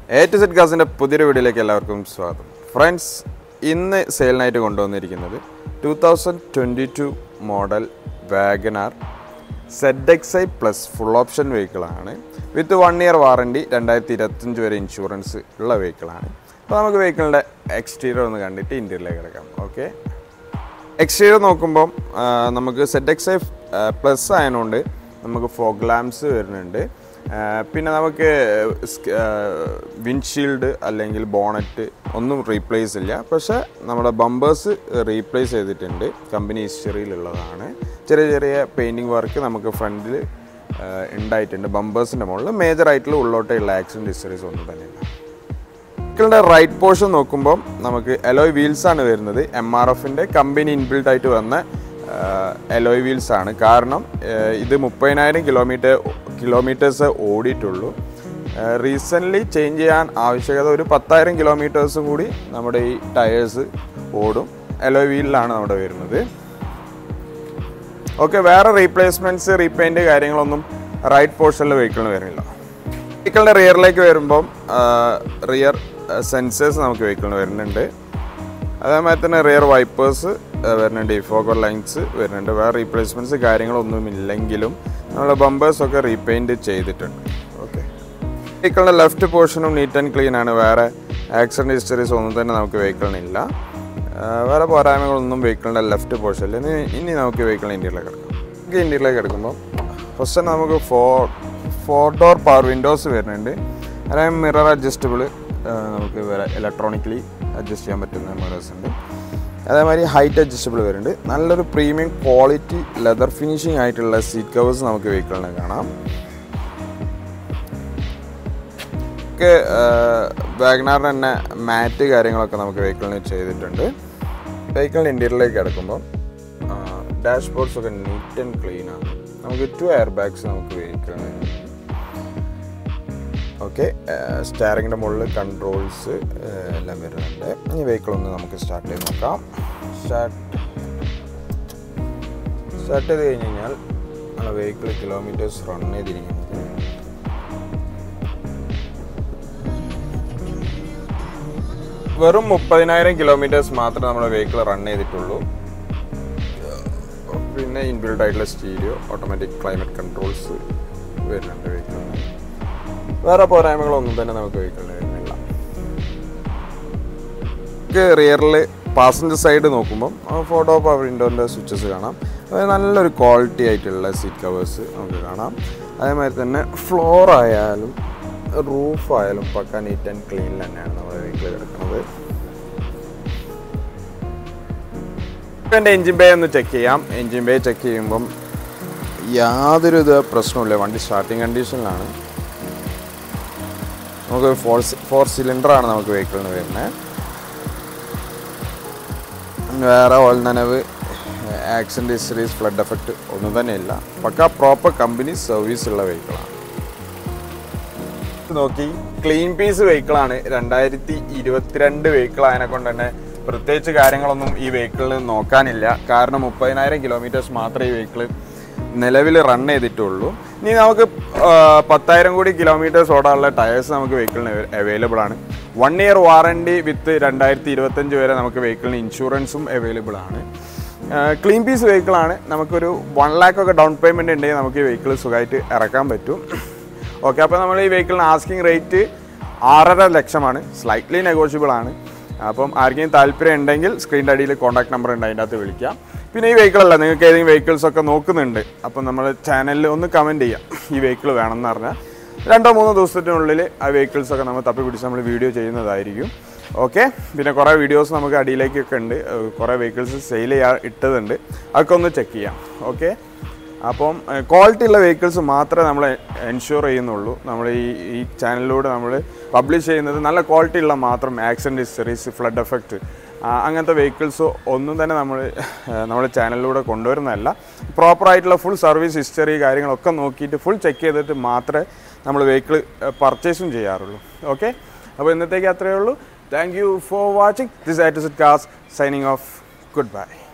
A to set കാസിൻ്റെ പുതിയൊരു വീഡിയോയിലേക്ക് എല്ലാവർക്കും സ്വാഗതം ഫ്രണ്ട്സ് ഇന്ന് സെയിലിനായിട്ട് കൊണ്ടുവന്നിരിക്കുന്നത് two thousand twenty two model WagonR Z X I plus full option വെഹിക്കിളാണ് വിത്ത് വൺ ഇയർ വാറണ്ടി രണ്ടായിരത്തി ഇരുപത്തഞ്ച് വരെ ഇൻഷുറൻസ് ഉള്ള വെഹിക്കിളാണ് അപ്പോൾ നമുക്ക് വെഹിക്കിളിൻ്റെ എക്സ്റ്റീരിയർ ഒന്ന് കണ്ടിട്ട് ഇൻറ്റീരിയറിലേക്ക് കിടക്കാം ഓക്കെ എക്സ്റ്റീരിയർ നോക്കുമ്പം ആ, നമുക്ക് സെറ്റ് എക്സ് ഐ പ്ലസ് ആയതുകൊണ്ട് നമുക്ക് ഫോഗ് ലാംപ്സ് വരുന്നുണ്ട് ആ, പിന്നെ നമുക്ക് വിൻഷീൽഡ് അല്ലെങ്കിൽ ബോണറ്റ് ഒന്നും റീപ്ലേസ് ഇല്ല പക്ഷേ നമ്മുടെ ബമ്പേഴ്സ് റീപ്ലേസ് ചെയ്തിട്ടുണ്ട് കമ്പനി ഹിസ്റ്ററിയിലുള്ളതാണ് ചെറിയ ചെറിയ പെയിൻറ്റിങ് വർക്ക് നമുക്ക് ഫ്രണ്ടിൽ ഉണ്ടായിട്ടുണ്ട് ബമ്പേഴ്സിൻ്റെ മുകളിൽ മേജർ ആയിട്ടുള്ള ഉള്ളോട്ടുള്ള ആക്സിഡൻറ്റ് ഹിസ്റ്ററീസ് ഒന്നും തന്നെ ഇല്ല വെഹിക്കിളിൻ്റെ റൈറ്റ് പോർഷൻ നോക്കുമ്പോൾ നമുക്ക് എലോയ് വീൽസ് ആണ് വരുന്നത് എം ആർ എഫിൻ്റെ കമ്പനി ഇൻബിൽഡ് ആയിട്ട് വന്ന എലോയ് വീൽസ് ആണ് കാരണം ആഹ് ഇത് മുപ്പതിനായിരം കിലോമീറ്റർ കിലോമീറ്റേഴ്സ് ഓടിയിട്ടുള്ളൂ റീസെൻ്റ്ലി ചേഞ്ച് ചെയ്യാൻ ആവശ്യകത ഒരു പത്തായിരം കിലോമീറ്റേഴ്സും കൂടി നമ്മുടെ ഈ ടയേഴ്സ് ഓടും എലോയ് വീലിലാണ് നമ്മുടെ വരുന്നത് ഓക്കെ വേറെ റീപ്ലേസ്മെൻറ്റ്സ് റീപെയിൻറ്റ് കാര്യങ്ങളൊന്നും റൈറ്റ് പോർഷനിൽ വെഹിക്കിളിന് വരുന്നില്ല വെഹിക്കിളിൻ്റെ റിയറിലേക്ക് വരുമ്പം റിയർ സെൻസേഴ്സ് നമുക്ക് വെഹിക്കിളിന് വരുന്നുണ്ട് അതേമാതിരി തന്നെ റിയർ വൈപ്പേഴ്സ് വരുന്നുണ്ട് ഈ ഫോക്കർ ലൈൻസ് വരുന്നുണ്ട് വേറെ റീപ്ലേസ്മെൻറ്റ്സ് കാര്യങ്ങളൊന്നും ഇല്ലെങ്കിലും നമ്മുടെ ബമ്പേഴ്സൊക്കെ റീപെയിൻറ്റ് ചെയ്തിട്ടുണ്ട് ഓക്കെ വെഹിക്കിളിൻ്റെ ലെഫ്റ്റ് പോർഷനും നീറ്റ് ആൻഡ് ക്ലീൻ ആണ് വേറെ ആക്സിഡൻറ്റ് ഹിസ്റ്ററീസ് ഒന്നും തന്നെ നമുക്ക് വെഹിക്കിളിനില്ല ആ, വേറെ പോരായ്മകളൊന്നും വെഹിക്കിളിൻ്റെ ലെഫ്റ്റ് പോർഷനിൽ ഇനി ഇനി നമുക്ക് വെഹിക്കിൾ ഇൻറ്റീരിയറിലേക്ക് എടുക്കാം നമുക്ക് ഇൻറ്റീരിയറിലേക്ക് എടുക്കുമ്പോൾ ഫസ്റ്റ് തന്നെ നമുക്ക് four four door power windows വരുന്നുണ്ട് അതായത് മിറർ അഡ്ജസ്റ്റബിൾ നമുക്ക് വേറെ ഇലക്ട്രോണിക്കലി അഡ്ജസ്റ്റ് ചെയ്യാൻ പറ്റുന്ന മിറേഴ്സ് ഉണ്ട് അതേമാതിരി ഹൈറ്റ് അഡ്ജസ്റ്റബിൾ വരുന്നുണ്ട് നല്ലൊരു പ്രീമിയം ക്വാളിറ്റി ലെതർ ഫിനിഷിംഗ് ആയിട്ടുള്ള സീറ്റ് കവേഴ്സ് നമുക്ക് വെഹിക്കിളിന് കാണാം ഒക്കെ വാഗ്നാറിന് തന്നെ മാറ്റ് കാര്യങ്ങളൊക്കെ നമുക്ക് വെഹിക്കിളിന് ചെയ്തിട്ടുണ്ട് വെഹിക്കിളിൻ്റെ ഇൻറ്റീരിയറിലേക്ക് കിടക്കുമ്പോൾ ഡാഷ് ബോർഡ്സ് ഒക്കെ നീറ്റ് ആൻഡ് ക്ലീൻ ആണ് നമുക്ക് ടു എയർ ബാഗ്സ് നമുക്ക് വെഹിക്കിളിന് ഓക്കെ സ്റ്റാറിങ്ങിൻ്റെ മുകളിൽ കൺട്രോൾസ് എല്ലാം വരുന്നുണ്ട് ഇനി വെഹിക്കിൾ ഒന്ന് നമുക്ക് സ്റ്റാർട്ട് ചെയ്ത് നോക്കാം സ്റ്റാർട്ട് സ്റ്റാർട്ട് ചെയ്ത് കഴിഞ്ഞ് കഴിഞ്ഞാൽ നമ്മുടെ വെഹിക്കിൾ കിലോമീറ്റേഴ്സ് റൺ ചെയ്തിരിക്കുന്നത് വെറും മുപ്പതിനായിരം കിലോമീറ്റേഴ്സ് മാത്രമേ നമ്മുടെ വെഹിക്കിൾ റൺ ചെയ്തിട്ടുള്ളൂ പിന്നെ ഇൻബിൽഡ് ആയിട്ടുള്ള സ്റ്റീരിയോ ഓട്ടോമാറ്റിക് ക്ലൈമറ്റ് കൺട്രോൾസ് വരുന്നുണ്ട് വെഹിക്കിളിന് വേറെ പോരായ്മകളൊന്നും തന്നെ നമുക്ക് വെഹിക്കിളിന് വരുന്നില്ല നമുക്ക് റിയറിൽ പാസഞ്ചർ സൈഡ് നോക്കുമ്പം ഫോട്ടോ പവർ വിൻഡോൻ്റെ സ്വിച്ചസ് കാണാം അത് നല്ലൊരു ക്വാളിറ്റി ആയിട്ടുള്ള സീറ്റ് കവേഴ്സ് നമുക്ക് കാണാം അതേമാതിരി തന്നെ ഫ്ലോർ ആയാലും റൂഫ് ആയാലും പക്ക നീറ്റ് ആൻഡ് ക്ലീൻ തന്നെയാണ് നമ്മുടെ വെഹിക്കിൾ കിടക്കുന്നത് എൻ്റെ എൻജിൻ ബേ ഒന്ന് ചെക്ക് ചെയ്യാം എൻജിൻ ബേ ചെക്ക് ചെയ്യുമ്പം യാതൊരു ഇത് പ്രശ്നമില്ല വണ്ടി സ്റ്റാർട്ടിങ് കണ്ടീഷനിലാണ് നമുക്ക് ഫോർ ഫോർ സിലിണ്ടറാണ് നമുക്ക് വെഹിക്കിളിന് വരുന്നത് വേറെ ഓൾ നനവ് ആക്സിഡൻറ്റ് ഹിസ്റ്ററീസ് ഫ്ലഡ് എഫക്റ്റ് ഒന്നും തന്നെ ഇല്ല പക്ക പ്രോപ്പർ കമ്പനി സർവീസ് ഉള്ള വെഹിക്കിളാണ് നോക്കി ക്ലീൻ പീസ് വെഹിക്കിളാണ് രണ്ടായിരത്തി ഇരുപത്തിരണ്ട് വെഹിക്കിൾ ആയതിനെ കൊണ്ട് തന്നെ പ്രത്യേകിച്ച് കാര്യങ്ങളൊന്നും ഈ വെഹിക്കിളിന് നോക്കാനില്ല കാരണം മുപ്പതിനായിരം കിലോമീറ്റേഴ്സ് മാത്രമേ ഈ വെഹിക്കിൾ നിലവിൽ റൺ ചെയ്തിട്ടുള്ളൂ ഇനി നമുക്ക് ആ, പത്തായിരം കൂടി കിലോമീറ്റേഴ്സ് ഓടാനുള്ള ടയേഴ്സ് നമുക്ക് വെഹിക്കിളിന് അവൈലബിൾ ആണ് വൺ ഇയർ വാറണ്ടി വിത്ത് രണ്ടായിരത്തി ഇരുപത്തഞ്ച് വരെ നമുക്ക് വെഹിക്കിളിന് ഇൻഷുറൻസും അവൈലബിൾ ആണ് ക്ലീൻ പീസ് വെഹിക്കിളാണ് നമുക്കൊരു വൺ ലാക്ക് ഒക്കെ ഡൗൺ പേയ്മെൻറ്റ് ഉണ്ടെങ്കിൽ നമുക്ക് ഈ വെഹിക്കിൾ സുഖമായിട്ട് ഇറക്കാൻ പറ്റും ഓക്കെ അപ്പോൾ നമ്മൾ ഈ വെഹിക്കിളിന് ആസ്കിങ് റേറ്റ് ആറര ലക്ഷമാണ് സ്ലൈറ്റ്ലി നെഗോഷ്യബിൾ ആണ് അപ്പം ആർക്കെങ്കിലും താല്പര്യം ഉണ്ടെങ്കിൽ സ്ക്രീനിൻ്റെ അടിയിൽ കോൺടാക്ട് നമ്പർ ഉണ്ട് അതിൻ്റെ അകത്ത് വിളിക്കാം പിന്നെ ഈ വെഹിക്കിളല്ല നിങ്ങൾക്ക് ഏതെങ്കിലും വെഹിക്കിൾസ് ഒക്കെ നോക്കുന്നുണ്ട് അപ്പം നമ്മൾ ചാനലിൽ ഒന്ന് കമൻറ്റ് ചെയ്യാം ഈ വെഹിക്കിൾ വേണമെന്ന് പറഞ്ഞാൽ രണ്ടോ മൂന്നോ ദിവസത്തിനുള്ളിൽ ആ വെഹിക്കിൾസ് ഒക്കെ നമ്മൾ തപ്പി പിടിച്ച് നമ്മൾ വീഡിയോ ചെയ്യുന്നതായിരിക്കും ഓക്കെ പിന്നെ കുറേ വീഡിയോസ് നമുക്ക് അടിയിലേക്കൊക്കെ ഉണ്ട് ഏഹ് കുറേ വെഹിക്കിൾസ് സെയിൽ ചെയ്യാൻ ഇട്ടതുണ്ട് അതൊക്കെ ഒന്ന് ചെക്ക് ചെയ്യാം ഓക്കെ അപ്പം ക്വാളിറ്റി ഉള്ള വെഹിക്കിൾസ് മാത്രമേ നമ്മൾ എൻഷുർ ചെയ്യുന്നുള്ളൂ നമ്മൾ ഈ ഈ ചാനലിലൂടെ നമ്മൾ പബ്ലിഷ് ചെയ്യുന്നത് നല്ല ക്വാളിറ്റി ഉള്ള മാത്രം ആക്സിഡൻറ്റ് ഹിസ്റ്ററീസ് ഫ്ലഡ് എഫക്റ്റ് അങ്ങനത്തെ വെഹിക്കിൾസ് ഒന്നും തന്നെ നമ്മൾ നമ്മുടെ ചാനലിലൂടെ കൊണ്ടുവരുന്നതല്ല പ്രോപ്പറായിട്ടുള്ള ഫുൾ സർവീസ് ഹിസ്റ്ററി കാര്യങ്ങളൊക്കെ നോക്കിയിട്ട് ഫുൾ ചെക്ക് ചെയ്തിട്ട് മാത്രമേ നമ്മൾ വെഹിക്കിൾ പർച്ചേസും ചെയ്യാറുള്ളൂ ഓക്കെ അപ്പോൾ ഇന്നത്തേക്ക് അത്രയേ ഉള്ളൂ thank you for watching this at cars signing of good bye